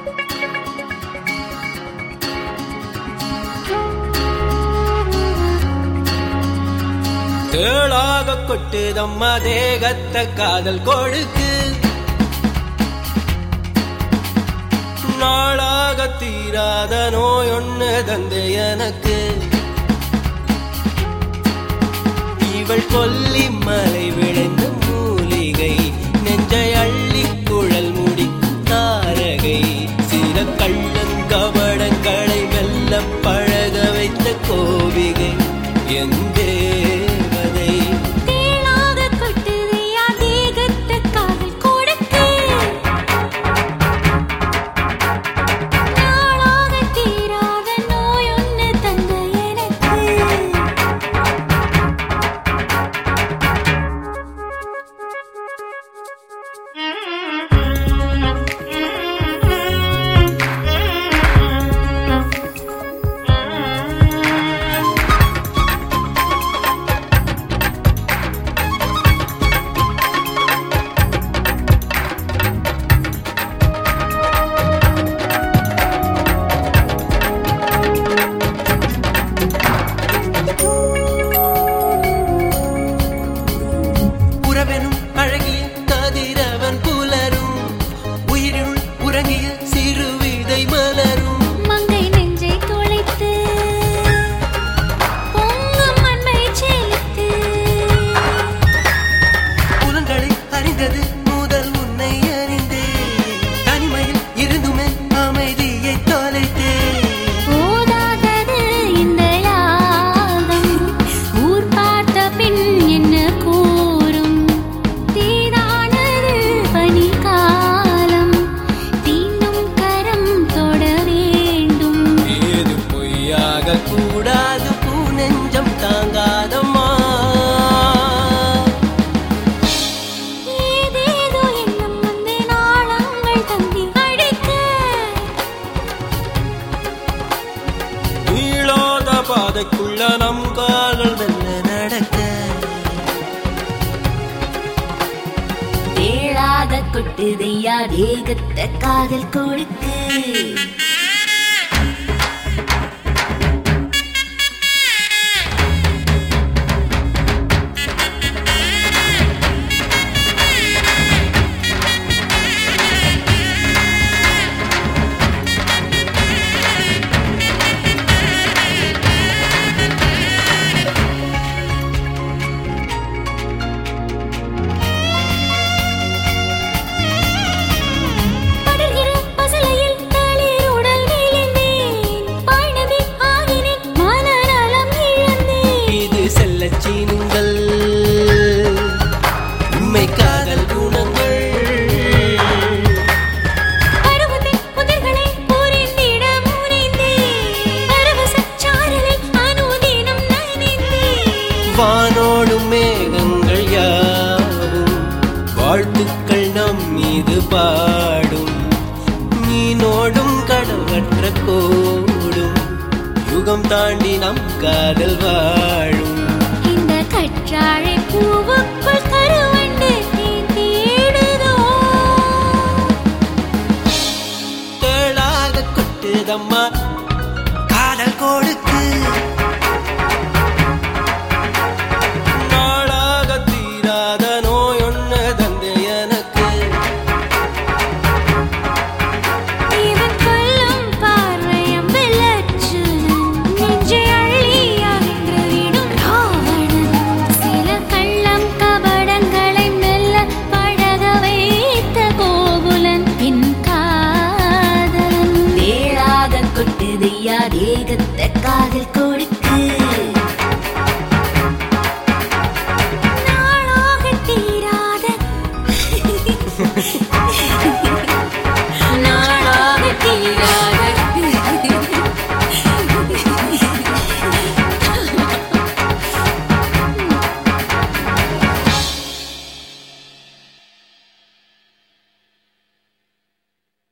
தேளாக கொட்டுதம்மா தேகத்த காதல் கொடுக்கு நாளாக தீராத நோய் ஒண்ணு தந்து எனக்கு இவள் கொல்லி மலை விளைந்த மூலிகை நெஞ்சை அள்ளி குழல் முடிக்கும் தாரகை சில கள்ளங்கபடங்களை வெல்ல பழக வைத்த கோவிகை என் தேவதை தேளாக கொட்டுதையா தேகத்த காதல் கொடுக்கு நாளாக தீராத நோய் ஒன்று தந்த எனக்கு உறவெனும் அழகிய கதிரவன் புலரும் உயிரினுள் உறங்கிய சிறு விதை மலரும் மங்கை நெஞ்சை தொலைத்து பொங்கும் மண்மை செலுத்து புலன்களை அறிந்தது முதல் உன்னை அறிந்தே தனிமையில் இருந்துமே அமைதியை தொலைத்தே போதாதது இந்த யாகம் ஊர் பார்த்த பின் என்ன கூறும் தீதானது பனிகாலம் தீண்டும் கரம் தொட வேண்டும் ஏது பொய்யாக கூடாது பூ நெஞ்சம் தாங்காதம்மா ஏதேதோ எண்ணம் வந்து நாளங்கள் தந்தி அடிக்க நீளாத பாதைக்குள்ள நம் கால்கள் மெல்ல நடக்க தேளாக கொட்டுதையா தேகத்த காதல் கொடுக்கு படர்கிற பசலையில் தளிர் உடல் விழுந்தேன் பாய்நதி ஆகினேன் மனநலம் இழந்தேன் இது செல்ல சீனுங்கள் உண்மை காதல் குணங்கள் பருவத்தின் புதிர்களை புரிந்திட முனைந்தேன் பரவசச் சாரலில் அனுதினம் நனைந்தேன் வானோடும் மேகங்கள் யாவும் வாழ்த்துக்கள் நம் மீது பாடும் மீனோடும் கடவற்ற கோடும் யுகம் தாண்டி நம் காதல் வாழும் இந்த கற்றாழை பூவுக்குள் கருவண்டு தேன் தேடுதோ தேளாக கொட்டுதம்மா